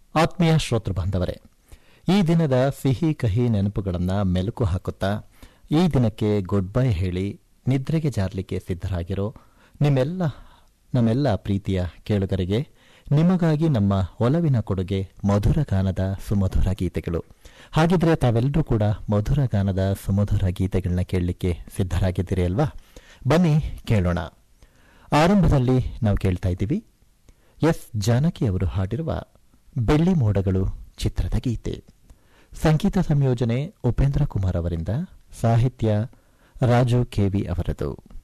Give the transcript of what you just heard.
ಆತ್ಮೀಯ ಶ್ರೋತೃ ಬಾಂಧವರೇ ಈ ದಿನದ ಸಿಹಿ ಕಹಿ ನೆನಪುಗಳನ್ನು ಮೆಲುಕು ಹಾಕುತ್ತಾ ಈ ದಿನಕ್ಕೆ ಗುಡ್ ಬೈ ಹೇಳಿ ನಿದ್ರೆಗೆ ಜಾರಲಿಕ್ಕೆ ಸಿದ್ಧರಾಗಿರೋ ನಿಮ್ಮೆಲ್ಲ ನಮ್ಮೆಲ್ಲ ಪ್ರೀತಿಯ ಕೇಳುಗರಿಗೆ ನಿಮಗಾಗಿ ನಮ್ಮ ಒಲವಿನ ಕೊಡುಗೆ ಮಧುರ ಗಾನದ ಸುಮಧುರ ಗೀತೆಗಳು ಹಾಗಿದ್ರೆ ತಾವೆಲ್ಲರೂ ಕೂಡ ಮಧುರ ಗಾನದ ಸುಮಧುರ ಗೀತೆಗಳನ್ನ ಕೇಳಲಿಕ್ಕೆ ಸಿದ್ಧರಾಗಿದ್ದೀರಿ ಅಲ್ವಾ ಬನ್ನಿ ಕೇಳೋಣ ಆರಂಭದಲ್ಲಿ ನಾವು ಕೇಳ್ತಾ ಇದ್ದೀವಿ ಎಸ್ ಜಾನಕಿ ಅವರು ಹಾಡಿರುವ ಬೆಳ್ಳಿ ಮೋಡಗಳು ಚಿತ್ರದ ಗೀತೆ ಸಂಗೀತ ಸಂಯೋಜನೆ ಉಪೇಂದ್ರ ಕುಮಾರ್ ಅವರಿಂದ ಸಾಹಿತ್ಯ ರಾಜು ಕೆವಿ ಅವರದು